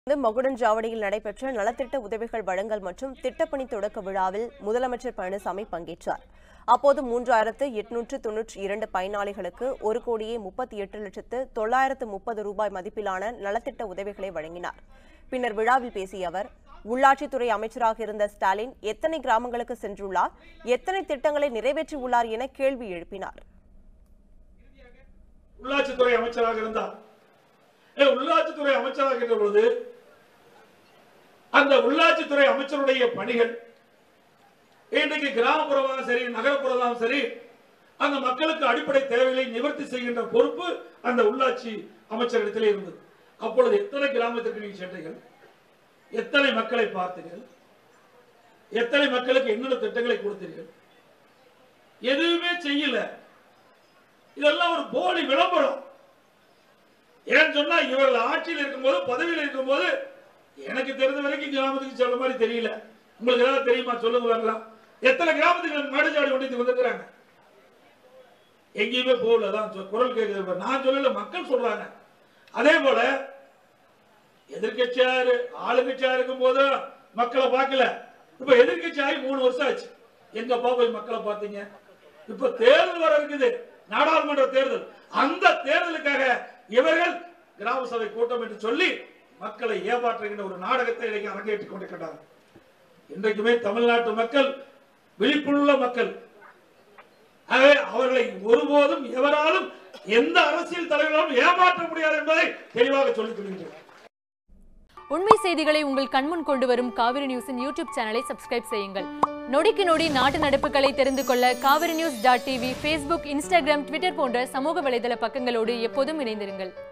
இந்த மகுடஞ்சாவடியில் நடைபெற்ற நலத்திட்ட உதவிகள் வழங்கல் மற்றும் திட்டப்பணி தொடக்க விழாவில் முதலமைச்சர் பழனிசாமி பங்கேற்றார் அப்போது மூன்றாயிரத்து எட்நூற்று தொன்னூற்றி இரண்டு பயனாளிகளுக்கு ஒரு கோடியே முப்பத்தி எட்டு லட்சத்து தொள்ளாயிரத்து முப்பது ரூபாய் மதிப்பிலான நலத்திட்ட உதவிகளை வழங்கினார் பின்னர் விழாவில் பேசிய அவர் உள்ளாட்சித்துறை அமைச்சராக இருந்த ஸ்டாலின் எத்தனை கிராமங்களுக்கு சென்றுள்ளார் எத்தனை திட்டங்களை நிறைவேற்றியுள்ளார் என கேள்வி எழுப்பினார் உள்ளாட்சித்துறை அமைச்சராக இருந்தார் ஏ, உள்ளாட்சித்துறை அமைச்சராக இருந்த பொழுது அந்த உள்ளாட்சித்துறை அமைச்சருடைய பணிகள் இன்றைக்கு கிராமப்புறமாக சரி நகரப்புறமாக சரி அந்த மக்களுக்கு அடிப்படை தேவைகளை நிவர்த்தி செய்கின்ற பொறுப்பு அந்த உள்ளாட்சி அமைச்சரிடத்திலே இருந்தது அப்பொழுது எத்தனை கிராமத்திற்கு நீங்க சென்றீர்கள் எத்தனை மக்களை பார்த்தீர்கள் எத்தனை மக்களுக்கு என்னென்ன திட்டங்களை கொடுத்தீர்கள் எதுவுமே செய்யல இதெல்லாம் ஒரு போலி விளம்பரம் ஏன்னு சொன்னா இவர்கள் ஆட்சியில் இருக்கும்போது பதவியில் இருக்கும்போது எனக்கு தெரிந்த வரைக்கும் கிராமத்துக்கு சொல்ல மாதிரி தெரியல உங்களுக்கு ஏதாவது தெரியுமா சொல்லுங்க வரலாம் எத்தனை கிராமத்துக்கு மாடுச்சாடி கொண்டு வந்திருக்கிறாங்க எங்கேயுமே போகல தான் சொ- குரல் கேட்குது இப்ப நான் சொல்லல மக்கள் சொல்றாங்க அதே போல எதிர்க்கட்சியா இரு ஆளுங்கட்சியா இருக்கும் போது மக்களை பார்க்கல இப்ப எதிர்க்கட்சி ஆகி மூணு வருஷம் ஆச்சு எங்கப்பா போய் மக்களை பார்த்தீங்க இப்ப தேர்தல் வர இருக்குது நாடாளுமன்ற தேர்தல் அந்த தேர்தலுக்காக இவர்கள் கிராம சபை கூட்டம் என்று சொல்லி மக்களை ஏமாற்றுகின்ற ஒரு நாடகத்தை இன்றைக்கு அரங்கேற்றிக் கொண்டிருக்கிறார்கள் இன்றைக்குமே தமிழ்நாட்டு மக்கள் விழிப்புள்ள மக்கள் ஆகவே அவர்களை ஒருபோதும் எவராலும் எந்த அரசியல் தலைவராலும் ஏமாற்ற முடியாது என்பதை தெளிவாக சொல்லிக் கொள்கின்றேன் உண்மை செய்திகளை உங்கள் கண்முன் கொண்டு வரும் காவிரி நியூஸின் யூடியூப் சேனலை சப்ஸ்கிரைப் செய்யுங்கள் நொடிக்கு நொடி நாட்டு நடப்புகளை தெரிந்து கொள்ள Kaveri news dot TV Facebook Instagram Twitter போன்ற சமூக வலைதள பக்கங்களோடு எப்போதும் இணைந்திருங்கள்